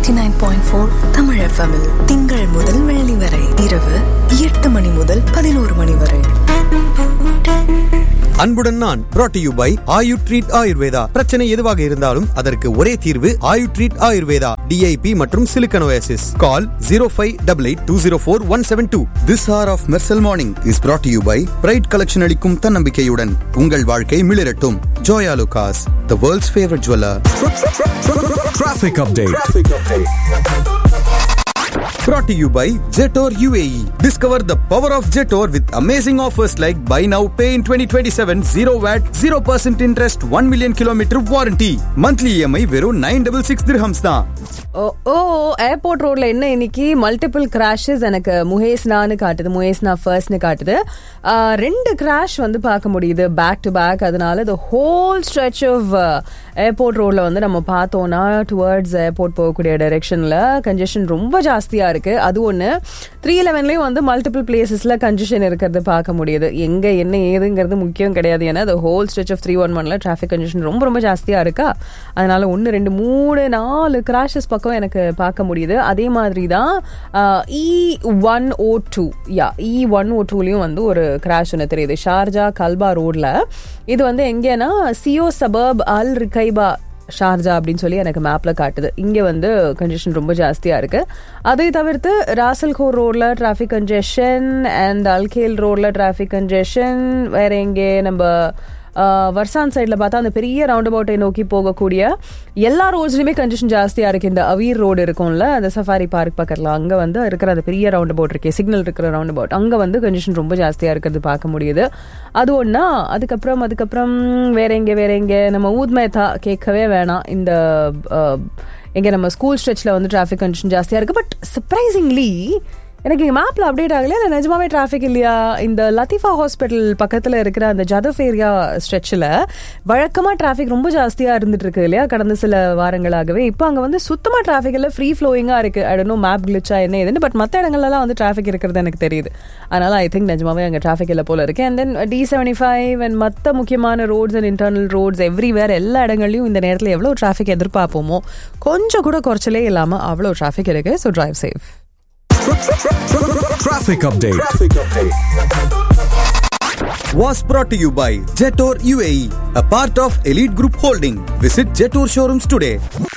Eighty nine point four Tamil எஃப்எம்மில் திங்கள் முதல் வெள்ளி வரை இரவு எட்டு மணி முதல் பதினோரு மணி வரை அன்புடன் நான் brought to you by Ayu treat Ayurveda பிரச்சனை எதுவாக இருந்தாலும் அதற்கு ஒரே தீர்வு ஆயு ட்ரீட் ஆயுர்வேதா டிஐபி மற்றும் silicosis call zero five double eight two zero four one seven two this hour of Mersal morning is brought to you by bride collection அளிக்கும் தன்னம்பிக்கையுடன் உங்கள் வாழ்க்கை மிளிரட்டும் Joyalukkas the world's favourite jeweller Traffic update. brought to you by Jetor UAE. Discover the power of Jetor with amazing offers like buy now, pay in 2027, 0 VAT, 0% interest, 1 million kilometer warranty. Monthly EMI வெறும் 966 dirhams தான். ஓ ஓ airport ரோட்ல என்ன இன்னைக்கு multiple crashes எனக்கு முஹேஸ்னான்னு காட்டுது முஹேஸ்னா ஃபர்ஸ்ட்னு காட்டுது ஆ, ரெண்டு crash வந்து பார்க்க முடியுது பேக் டு பேக் அதனால the whole stretch of airport ரோட்ல வந்து நம்ம பார்த்தோம்னா டுவர்ட்ஸ் ஏர்போர்ட் போகக்கூடிய டைரெக்ஷன்ல கன்ஜெஷன் ரொம்ப ஜாஸ்தியா இருக்கு அது ஒன்று த்ரீ லெவன்லேயும் வந்து மல்டிபிள் பிளேசஸ்ல கன்ஜெஷன் இருக்கிறது பார்க்க முடியுது எங்க என்ன ஏதுங்கிறது முக்கியம் கிடையாது ஏன்னா the whole stretch of three one ஒன்ல டிராஃபிக் கன்ஜெஷன் ரொம்ப ரொம்ப ஜாஸ்தியா இருக்கா அதனால ஒன்று ரெண்டு மூணு நாலு கிராஷஸ் பக்கம் எனக்கு பார்க்க முடியுது அதே மாதிரி தான் E one oh two yeah E one oh டூலையும் வந்து ஒரு கிராஷ் ஒன்று தெரியுது ஷார்ஜா கல்பா ரோட்ல இது வந்து எங்கேனா சியோ சபர்ப் அல் ரிகைபா ஷார்ஜா அப்படின்னு சொல்லி எனக்கு மேப்ல காட்டுது இங்க வந்து கன்ஜெஷன் ரொம்ப ஜாஸ்தியா இருக்கு அதை தவிர்த்து ராசல்கோர் ரோட்ல டிராஃபிக் கன்ஜெஷன் அண்ட் அல்கேல் ரோட்ல டிராஃபிக் கன்ஜெஷன் வேற எங்கே நம்ம ஆஹ், வர்சான் சைடில் பார்த்தா அந்த பெரிய ரவுண்ட் அபவுட்டை நோக்கி போகக்கூடிய எல்லா ரோட்ஸ்லையுமே கன்ஜெஷன் ஜாஸ்தியாக இருக்குது இந்த அவீர் ரோடு இருக்கும்ல அந்த சஃபாரி பார்க் பக்கத்தில் அங்கே வந்து இருக்கிற அந்த பெரிய ரவுண்ட் அபவுட் இருக்கே சிக்னல் இருக்கிற ரவுண்ட் அபவுட் அங்கே வந்து கன்ஜெஷன் ரொம்ப ஜாஸ்தியாக இருக்கிறது பார்க்க முடியுது அது ஒன்றா அதுக்கப்புறம் அதுக்கப்புறம் வேற எங்கே வேற எங்கே நம்ம ஊத் மேத்தா கேட்கவே வேணாம் இந்த ஆஹ், எங்க நம்ம ஸ்கூல் ஸ்ட்ரெச்சில் வந்து டிராஃபிக் கன்ஜெஷன் ஜாஸ்தியாக இருக்குது பட் சர்ப்ரைசிங்லி எனக்கு இங்கே மேப்பில் அப்டேட் ஆகலையா இல்லை நிஜமாவே டிராஃபிக் இல்லையா இந்த லத்தீஃபா ஹாஸ்பிட்டல் பக்கத்தில் இருக்கிற அந்த ஜதஃப் ஏரியா ஸ்ட்ரெச்சில் வழக்கமாக டிராஃபிக் ரொம்ப ஜாஸ்தியாக இருந்துட்டு இருக்கு இல்லையா கடந்த சில வாரங்களாகவே இப்போ அங்கே வந்து சுத்தமாக டிராஃபிக் இல்லை ஃப்ரீ ஃப்ளோயிங்காக இருக்குது ஐடனோ மேப் கிளிச்சா என்ன ஏதுன்னு பட் மற்ற இடங்கள்லாம் வந்து டிராஃபிக் இருக்கிறது எனக்கு தெரியுது அதனால் ஐ திங்க் நிஜமாவே அங்கே டிராஃபிக் இல்லை போல இருக்கு and then T seventy five and மற்ற முக்கியமான roads and internal roads everywhere எல்லா இடங்கள்லையும் இந்த நேரத்தில் எவ்வளோ டிராஃபிக் எதிர்பார்ப்போமோ கொஞ்சம் கூட குறைச்சலே இல்லாமல் அவ்வளோ டிராஃபிக் இருக்கு so drive safe Traffic update. Was brought to you by Jetor UAE, a part of Elite Group Holding. Visit Jetor showrooms today.